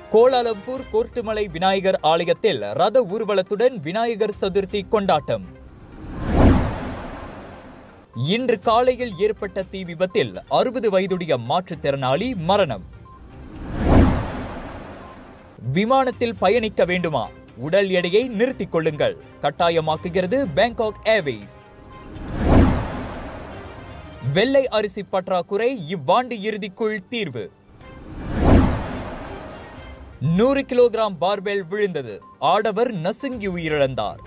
Kuala Lumpur கோர்ட்டுமலை Vinayagar ஆலயத்தில் ரத ஊர்வலத்துடன் விநாயகர் சதுர்த்தி கொண்டாட்டம் இன்று காலையில் ஏற்பட்ட தீ விபத்தில் அறுபது வயதுடைய மாற்றுத்திறனாளி மரணம் விமானத்தில் பயணிக்க வேண்டுமா உடல் எடையை நிறுத்திக் கொள்ளுங்கள் கட்டாயமாக்குகிறது பேங்காக் ஏர்வேஸ் வெள்ளை அரிசி பற்றாக்குறை இவ்வாண்டு இறுதிக்குள் தீர்வு நூறு கிலோகிராம் பார்பெல் விழுந்தது ஆடவர் நசுங்கி உயிரிழந்தார்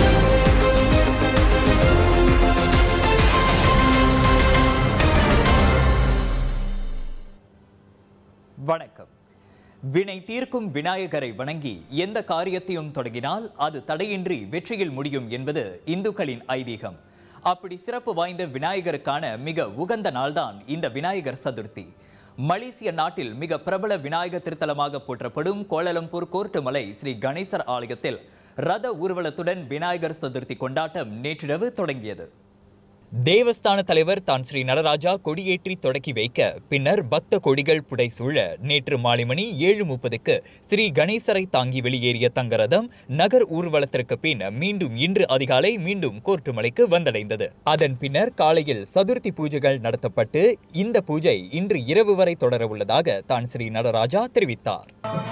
வணக்கம் வினை தீர்க்கும் விநாயகரை வணங்கி எந்த காரியத்தையும் தொடங்கினால் அது தடையின்றி வெற்றியில் முடியும் என்பது இந்துக்களின் ஐதீகம் அப்படி சிறப்பு வாய்ந்த விநாயகருக்கான மிக உகந்த நாள்தான் இந்த விநாயகர் சதுர்த்தி மலேசிய நாட்டில் மிக பிரபல விநாயகர் திருத்தலமாக போற்றப்படும் கோலலம்பூர் கோர்ட்டுமலை ஸ்ரீ கணேசர் ஆலயத்தில் ரத ஊர்வலத்துடன் விநாயகர் சதுர்த்தி கொண்டாட்டம் நேற்றிரவு தொடங்கியது தேவஸ்தான தலைவர் தான் ஸ்ரீ நடராஜா கொடியேற்றி தொடக்கி வைக்க பின்னர் பக்த கொடிகள் புடைசூழ நேற்று மாலை மணி ஏழு முப்பதுக்கு ஸ்ரீ கணேசரை தாங்கி வெளியேறிய தங்கரதம் நகர் ஊர்வலத்திற்கு பின் மீண்டும் இன்று அதிகாலை மீண்டும் கோர்ட்டுமலைக்கு வந்தடைந்தது அதன் பின்னர் காலையில் சதுர்த்தி பூஜைகள் நடத்தப்பட்டு இந்த பூஜை இன்று இரவு வரை தொடர உள்ளதாக தான் ஸ்ரீ நடராஜா தெரிவித்தார்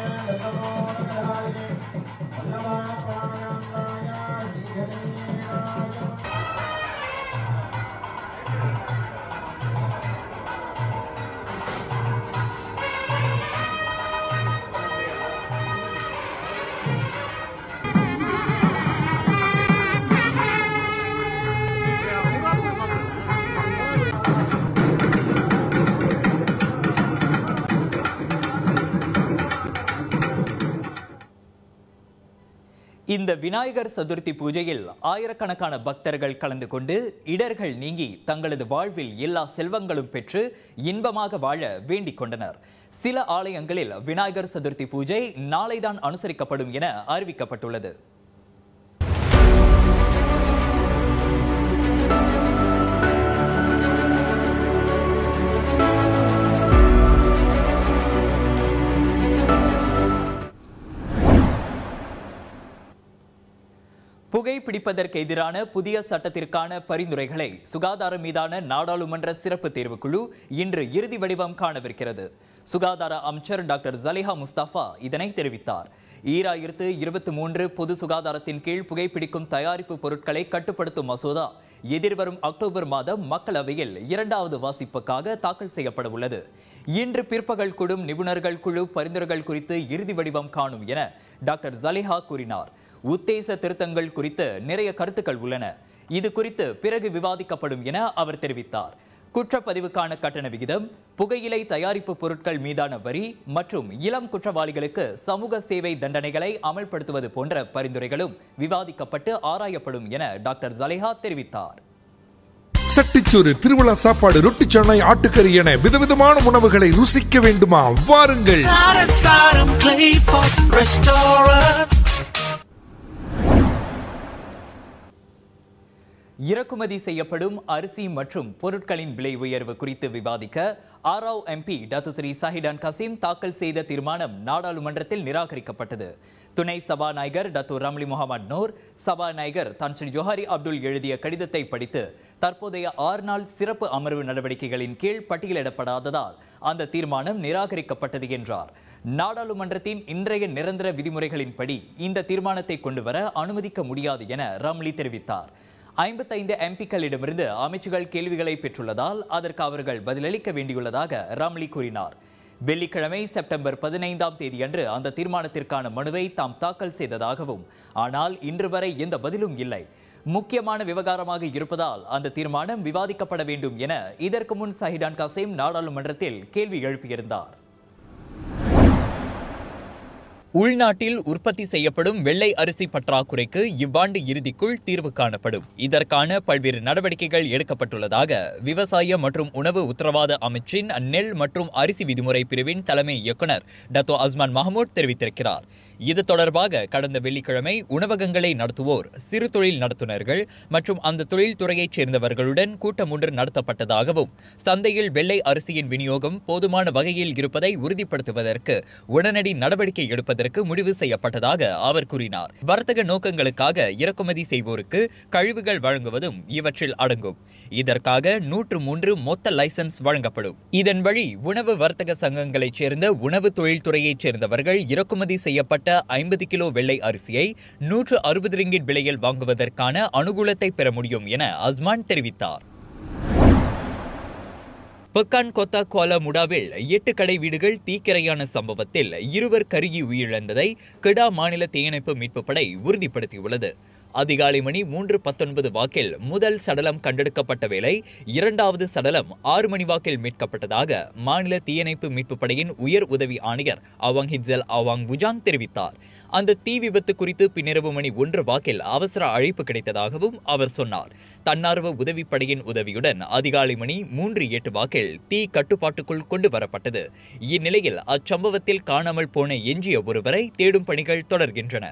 இந்த விநாயகர் சதுர்த்தி பூஜையில் ஆயிரக்கணக்கான பக்தர்கள் கலந்து கொண்டு இடர்கள் நீங்கி தங்களது வாழ்வில் எல்லா செல்வங்களும் பெற்று இன்பமாக வாழ வேண்டிக் கொண்டனர் சில ஆலயங்களில் விநாயகர் சதுர்த்தி பூஜை நாளைதான் அனுசரிக்கப்படும் என அறிவிக்கப்பட்டுள்ளது புகைப்பிடிப்பதற்கு எதிரான புதிய சட்டத்திற்கான பரிந்துரைகளை சுகாதாரம் மீதான நாடாளுமன்ற சிறப்பு தேர்வுக்குழு இன்று இறுதி வடிவம் காணவிருக்கிறது சுகாதார அமைச்சர் டாக்டர் ஜலிஹா முஸ்தபா இதனை தெரிவித்தார் ஈராயிரத்து இருபத்தி மூன்று பொது சுகாதாரத்தின் கீழ் புகைப்பிடிக்கும் தயாரிப்பு பொருட்களை கட்டுப்படுத்தும் மசோதா எதிர்வரும் அக்டோபர் மாதம் மக்களவையில் இரண்டாவது வாசிப்புக்காக தாக்கல் செய்யப்பட உள்ளது இன்று பிற்பகல் கூடும் நிபுணர்கள் குழு பரிந்துரைகள் குறித்து இறுதி வடிவம் காணும் என டாக்டர் ஜலிஹா கூறினார் உத்தேச திருத்தங்கள் குறித்து நிறைய கருத்துக்கள் உள்ளன இது குறித்து பிறகு விவாதிக்கப்படும் என அவர் தெரிவித்தார் குற்றப்பதிவுக்கான கட்டண விகிதம் புகையிலை தயாரிப்பு பொருட்கள் மீதான வரி மற்றும் இளம் குற்றவாளிகளுக்கு சமூக சேவை தண்டனைகளை அமல்படுத்துவது போன்ற பரிந்துரைகளும் விவாதிக்கப்பட்டு ஆராயப்படும் என டாக்டர் ஜலேஹா தெரிவித்தார் சட்டிச்சோறு திருவிழா சாப்பாடு ரொட்டி சனை ஆட்டுக்கறி என விதவிதமான உணவுகளை ருசிக்க வேண்டுமா வாருங்கள் Sarum Clay Pot Restaurant. இறக்குமதி செய்யப்படும் அரிசி மற்றும் பொருட்களின் விலை உயர்வு குறித்து விவாதிக்க Arau MP doctor Shahidan Kassim தாக்கல் செய்த தீர்மானம் நாடாளுமன்றத்தில் நிராகரிக்கப்பட்டது துணை சபாநாயகர் டத்தூர் ரம்லி முகமது நூர் சபாநாயகர் தான் ஸ்ரீ ஜோஹாரி அப்துல் எழுதிய கடிதத்தை படித்து தற்போதைய ஆறு நாள் சிறப்பு அமர்வு நடவடிக்கைகளின் கீழ் பட்டியலிடப்படாததால் அந்த தீர்மானம் நிராகரிக்கப்பட்டது என்றார் நாடாளுமன்றத்தின் இன்றைய நிரந்தர விதிமுறைகளின்படி இந்த தீர்மானத்தை கொண்டுவர அனுமதிக்க முடியாது என ரம்லி தெரிவித்தார் ஐம்பத்தைந்து எம்பிக்களிடமிருந்து அமைச்சுகள் கேள்விகளை பெற்றுள்ளதால் அதற்கு அவர்கள் பதிலளிக்க வேண்டியுள்ளதாக ராம்லி கூறினார் வெள்ளிக்கிழமை செப்டம்பர் பதினைந்தாம் தேதியன்று அந்த தீர்மானத்திற்கான மனுவை தாம் தாக்கல் செய்ததாகவும் ஆனால் இன்று வரை எந்த பதிலும் இல்லை முக்கியமான விவகாரமாக இருப்பதால் அந்த தீர்மானம் விவாதிக்கப்பட வேண்டும் என இதற்கு முன் சஹிடான் கசேம் நாடாளுமன்றத்தில் கேள்வி எழுப்பியிருந்தார் உள்நாட்டில் உற்பத்தி செய்யப்படும் வெள்ளை அரிசி பற்றாக்குறைக்கு இவ்வாண்டு இறுதிக்குள் தீர்வு காணப்படும் இதற்கான பல்வேறு நடவடிக்கைகள் எடுக்கப்பட்டுள்ளதாக விவசாய மற்றும் உணவு உத்தரவாத அமைச்சின் நெல் மற்றும் அரிசி விதிமுறை பிரிவின் தலைமை இயக்குனர் டத்தோ அஸ்மான் மஹமூத் தெரிவித்திருக்கிறார் இது தொடர்பாக கடந்த வெள்ளிக்கிழமை உணவகங்களை நடத்துவோர் சிறு தொழில் நடத்துனர்கள் மற்றும் அந்த தொழில்துறையைச் சேர்ந்தவர்களுடன் கூட்டம் ஒன்று நடத்தப்பட்டதாகவும் சந்தையில் வெள்ளை அரிசியின் விநியோகம் போதுமான வகையில் இருப்பதை உறுதிப்படுத்துவதற்கு உடனடி நடவடிக்கை எடுப்பதற்கு முடிவு செய்யப்பட்டதாக அவர் கூறினார் வர்த்தக நோக்கங்களுக்காக இறக்குமதி செய்வோருக்கு கழிவுகள் வழங்குவதும் இவற்றில் அடங்கும் இதற்காக நூற்று மூன்று மொத்த லைசன்ஸ் வழங்கப்படும் இதன் வழி உணவு வர்த்தக சங்கங்களைச் சேர்ந்த உணவு தொழில்துறையைச் சேர்ந்தவர்கள் இறக்குமதி செய்யப்பட்ட ஐம்பது கிலோ வெள்ளை அரிசியை நூற்று அறுபது ரிங்கிட் விலையில் வாங்குவதற்கான அனுகூலத்தை பெற முடியும் என அஸ்மான் தெரிவித்தார் பெக்கான் கொத்தா கோலா முடாவில் எட்டு கடை வீடுகள் தீக்கிரையான சம்பவத்தில் இருவர் கருகி உயிரிழந்ததை கெடா மாநில தீயணைப்பு மீட்புப் படை உறுதிப்படுத்தியுள்ளது அதிகாலை மணி மூன்று பத்தொன்பது வாக்கில் முதல் சடலம் கண்டெடுக்கப்பட்ட வேளை இரண்டாவது சடலம் ஆறு மணி வாக்கில் மீட்கப்பட்டதாக மாநில தீயணைப்பு மீட்புப் படையின் உயர் உதவி ஆணையர் அவாங் ஹிட்ஸல் அவாங் புஜாங் தெரிவித்தார் அந்த தீ விபத்து குறித்து பின்னிரவு மணி ஒன்று வாக்கில் அவசர அழைப்பு கிடைத்ததாகவும் அவர் சொன்னார் தன்னார்வ உதவிப் படையின் உதவியுடன் அதிகாலை மணி மூன்று எட்டு வாக்கில் தீ கட்டுப்பாட்டுக்குள் கொண்டு வரப்பட்டது இந்நிலையில் அச்சம்பவத்தில் காணாமல் போன எஞ்சிய ஒருவரை தேடும் பணிகள் தொடர்கின்றன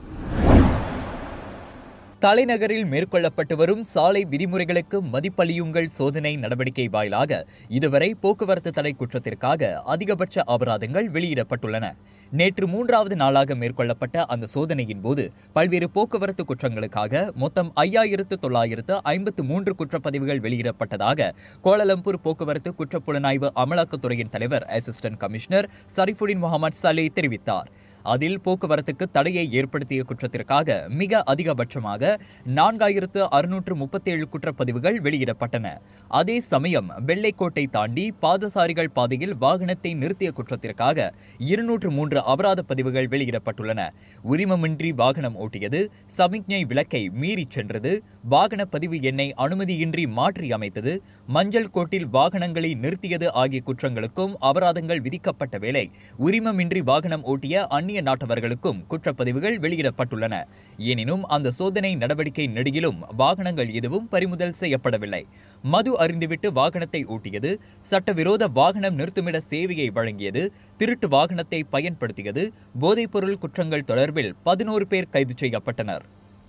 தலைநகரில் மேற்கொள்ளப்பட்டு வரும் சாலை விதிமுறைகளுக்கு மதிப்பளியுங்கள் சோதனை நடவடிக்கை வாயிலாக இதுவரை போக்குவரத்து தடை குற்றத்திற்காக அதிகபட்ச அபராதங்கள் வெளியிடப்பட்டுள்ளன நேற்று மூன்றாவது நாளாக மேற்கொள்ளப்பட்ட அந்த சோதனையின் போது பல்வேறு போக்குவரத்து குற்றங்களுக்காக மொத்தம் ஐயாயிரத்து தொள்ளாயிரத்து ஐம்பத்து மூன்று குற்றப்பதிவுகள் வெளியிடப்பட்டதாக கோலலம்பூர் போக்குவரத்து குற்றப்புலனாய்வு அமலாக்கத்துறையின் தலைவர் assistant commissioner Sharifudin Mohamad Saleh தெரிவித்தார் அதில் போக்குவரத்துக்கு தடையை ஏற்படுத்திய குற்றத்திற்காக மிக அதிகபட்சமாக நான்காயிரத்து அறுநூற்று முப்பத்தேழு குற்றப்பதிவுகள் வெளியிடப்பட்டன அதே சமயம் வெள்ளைக்கோட்டை தாண்டி பாதசாரிகள் பாதையில் வாகனத்தை நிறுத்திய குற்றத்திற்காக இருநூற்று மூன்று அபராத பதிவுகள் வெளியிடப்பட்டுள்ளன உரிமமின்றி வாகனம் ஓட்டியது சமிக்ஞை விளக்கை மீறிச் சென்றது வாகன பதிவு எண்ணை அனுமதியின்றி மாற்றி அமைத்தது மஞ்சள் கோட்டில் வாகனங்களை நிறுத்தியது ஆகிய குற்றங்களுக்கும் அபராதங்கள் விதிக்கப்பட்ட வேளை உரிமமின்றி வாகனம் ஓட்டிய அந்நிய நாட்டவர்களுக்கும் குற்றப்பதிவுகள் வெளியிடப்பட்டுள்ளன எனினும் அந்த சோதனை நடவடிக்கை நெடுகிலும் வாகனங்கள் எதுவும் பறிமுதல் செய்யப்படவில்லை மது அறிந்துவிட்டு வாகனத்தை ஓட்டியது சட்டவிரோத வாகனம் நிறுத்துமிட சேவையை வழங்கியது திருட்டு வாகனத்தை பயன்படுத்தியது போதைப்பொருள் குற்றங்கள் தொடர்பில் பதினோரு பேர் கைது செய்யப்பட்டனர்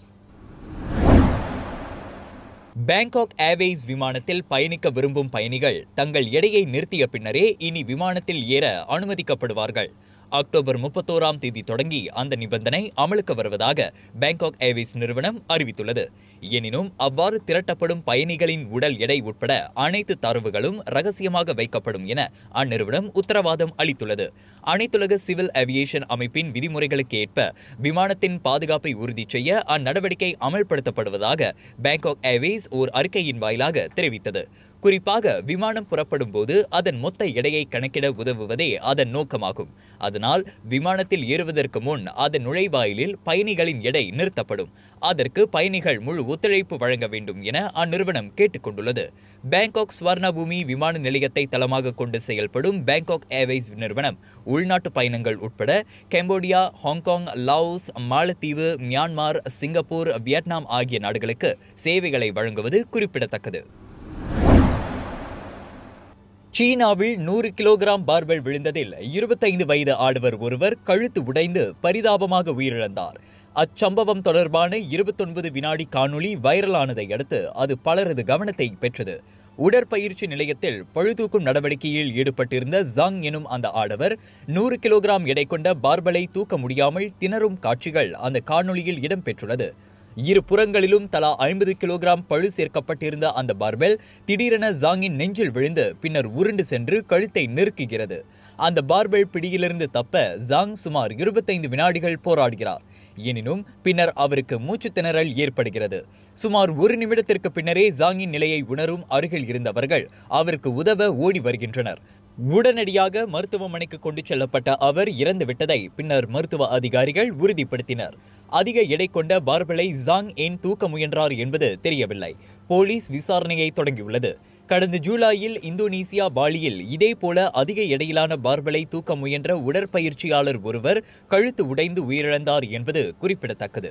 பேங்காக் ஏர்வேஸ் விமானத்தில் பயணிக்க விரும்பும் பயணிகள் தங்கள் எடையை நிறுத்திய பின்னரே இனி விமானத்தில் ஏற அனுமதிக்கப்படுவார்கள் அக்டோபர் முப்பத்தோராம் தேதி தொடங்கி அந்த நிபந்தனை அமலுக்கு வருவதாக பேங்காக் ஏர்வேஸ் நிறுவனம் அறிவித்துள்ளது எனினும் அவ்வாறு திரட்டப்படும் பயணிகளின் உடல் எடை உட்பட அனைத்து தரவுகளும் ரகசியமாக வைக்கப்படும் என அந்நிறுவனம் உத்தரவாதம் அளித்துள்ளது அனைத்துலக சிவில் ஏவியேஷன் அமைப்பின் விதிமுறைகளுக்கு ஏற்ப விமானத்தின் பாதுகாப்பை உறுதி செய்ய அந்நடவடிக்கை அமல்படுத்தப்படுவதாக பேங்காக் ஏர்வேஸ் ஓர் அறிக்கையின் வாயிலாக தெரிவித்தது குறிப்பாக விமானம் புறப்படும் போது அதன் மொத்த எடையை கணக்கிட உதவுவதே அதன் நோக்கமாகும் அதனால் விமானத்தில் ஏறுவதற்கு முன் அதன் நுழைவாயிலில் பயணிகளின் எடை நிறுத்தப்படும் அதற்கு பயணிகள் முழு ஒத்துழைப்பு வழங்க வேண்டும் என அந்நிறுவனம் கேட்டுக்கொண்டுள்ளது பேங்காக் ஸ்வர்ணபூமி விமான நிலையத்தை தளமாக கொண்டு செயல்படும் பேங்காக் ஏர்வேஸ் நிறுவனம் உள்நாட்டு பயணங்கள் உட்பட கம்போடியா ஹாங்காங் லாவோஸ் மாலத்தீவு மியான்மர் சிங்கப்பூர் வியட்நாம் ஆகிய நாடுகளுக்கு சேவைகளை வழங்குவது குறிப்பிடத்தக்கது சீனாவில் நூறு கிலோகிராம் பார்பல் விழுந்ததில் இருபத்தைந்து வயது ஆடவர் ஒருவர் கழுத்து உடைந்து பரிதாபமாக உயிரிழந்தார் அச்சம்பவம் தொடர்பான இருபத்தொன்பது வினாடி காணொளி வைரலானதை அடுத்து அது பலரது கவனத்தை பெற்றது உடற்பயிற்சி நிலையத்தில் பழுதூக்கும் நடவடிக்கையில் ஈடுபட்டிருந்த ஜாங் எனும் அந்த ஆடவர் நூறு கிலோகிராம் எடை கொண்ட பார்பலை தூக்க முடியாமல் திணறும் காட்சிகள் அந்த காணொளியில் இடம்பெற்றுள்ளது இரு புறங்களிலும் தலா ஐம்பது கிலோகிராம் பழு சேர்க்கப்பட்டிருந்த அந்த பார்பெல் திடீரென ஜாங்கின் நெஞ்சில் விழுந்து பின்னர் உருண்டு சென்று கழுத்தை நெருக்குகிறது அந்த பார்பெல் பிடியிலிருந்து தப்ப ஜாங் சுமார் இருபத்தைந்து வினாடிகள் போராடுகிறார் எனினும் பின்னர் அவருக்கு மூச்சு திணறல் ஏற்படுகிறது சுமார் ஒரு நிமிடத்திற்கு பின்னரே ஜாங்கின் நிலையை உணரும் அருகில் இருந்தவர்கள் அவருக்கு உதவ ஓடி வருகின்றனர் உடனடியாக மருத்துவமனைக்கு கொண்டு செல்லப்பட்ட அவர் இறந்து விட்டதை பின்னர் மருத்துவ அதிகாரிகள் உறுதிப்படுத்தினர் அதிக எடை கொண்ட பார்பலை ஜாங் ஏன் தூக்க முயன்றார் என்பது தெரியவில்லை போலீஸ் விசாரணையை தொடங்கியுள்ளது கடந்த ஜூலையில் இந்தோனேசியா பாலியில் இதேபோல அதிக எடையிலான பார்பலை தூக்க முயன்ற உடற்பயிற்சியாளர் ஒருவர் கழுத்து உடைந்து உயிரிழந்தார் என்பது குறிப்பிடத்தக்கது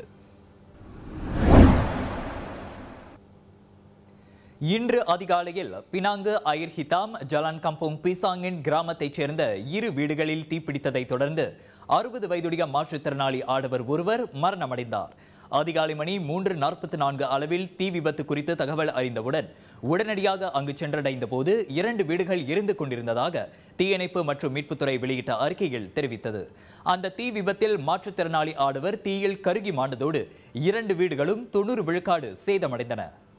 இன்று அதிகாலையில் Penang Air Itam Jalan Kampung பிசாங்கின் கிராமத்தைச் சேர்ந்த இரு வீடுகளில் தீப்பிடித்ததைத் தொடர்ந்து அறுபது வயதுடைய மாற்றுத்திறனாளி ஆடவர் ஒருவர் மரணமடைந்தார் அதிகாலை மணி மூன்று நாற்பத்தி நான்கு அளவில் தீ விபத்து குறித்து தகவல் அறிந்தவுடன் உடனடியாக அங்கு சென்றடைந்த போது இரண்டு வீடுகள் எரிந்து கொண்டிருந்ததாக தீயணைப்பு மற்றும் மீட்புத்துறை வெளியிட்ட அறிக்கையில் தெரிவித்தது அந்த தீ விபத்தில் மாற்றுத்திறனாளி ஆடவர் தீயில் கருகி மாண்டதோடு இரண்டு வீடுகளும் தொண்ணூறு விழுக்காடு சேதமடைந்தன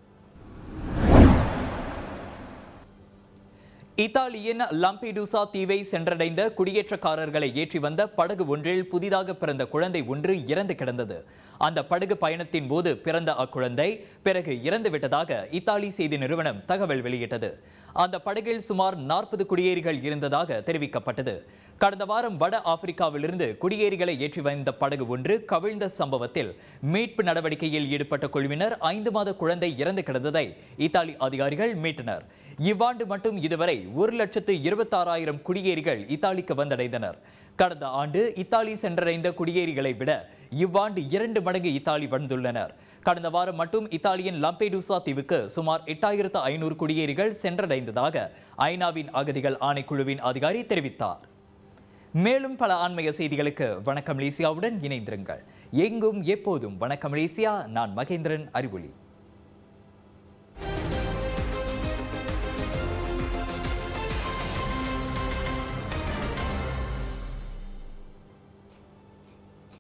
இத்தாலியின் லம்பிடூசா தீவை சென்றடைந்த குடியேற்றக்காரர்களை ஏற்றி வந்த படகு ஒன்றில் புதிதாக பிறந்த குழந்தை ஒன்று இறந்து கிடந்தது அந்த படகு பயணத்தின் போது பிறந்த அக்குழந்தை பிறகு இறந்து விட்டதாக இத்தாலி செய்தி நிறுவனம் தகவல் வெளியிட்டது அந்த படகில் சுமார் நாற்பது குடியேறிகள் இருந்ததாக தெரிவிக்கப்பட்டது கடந்த வாரம் வட ஆப்பிரிக்காவிலிருந்து குடியேறிகளை ஏற்றி வந்த படகு ஒன்று கவிழ்ந்த சம்பவத்தில் மீட்பு நடவடிக்கையில் ஈடுபட்ட குழுவினர் ஐந்து மாத குழந்தை இறந்து கிடந்ததை இத்தாலி அதிகாரிகள் மீட்டனர் இவ்வாண்டு மட்டும் இதுவரை ஒரு லட்சத்து இருபத்தாறாயிரம் குடியேறிகள் இத்தாலிக்கு வந்தடைந்தனர் கடந்த ஆண்டு இத்தாலி சென்றடைந்த குடியேறிகளை விட இவ்வாண்டு இரண்டு மடங்கு இத்தாலி வந்துள்ளனர் கடந்த வாரம் மட்டும் இத்தாலியின் லம்பேடூசா தீவுக்கு சுமார் எட்டாயிரத்து ஐநூறு குடியேறிகள் சென்றடைந்ததாக ஐநாவின் அகதிகள் ஆணைக்குழுவின் அதிகாரி தெரிவித்தார் மேலும் பல ஆன்மீக செய்திகளுக்கு வணக்கம் மலேசியாவுடன் இணைந்திருங்கள் எங்கும் எப்போதும் வணக்கம் மலேசியா நான் மகேந்திரன் அறிவொளி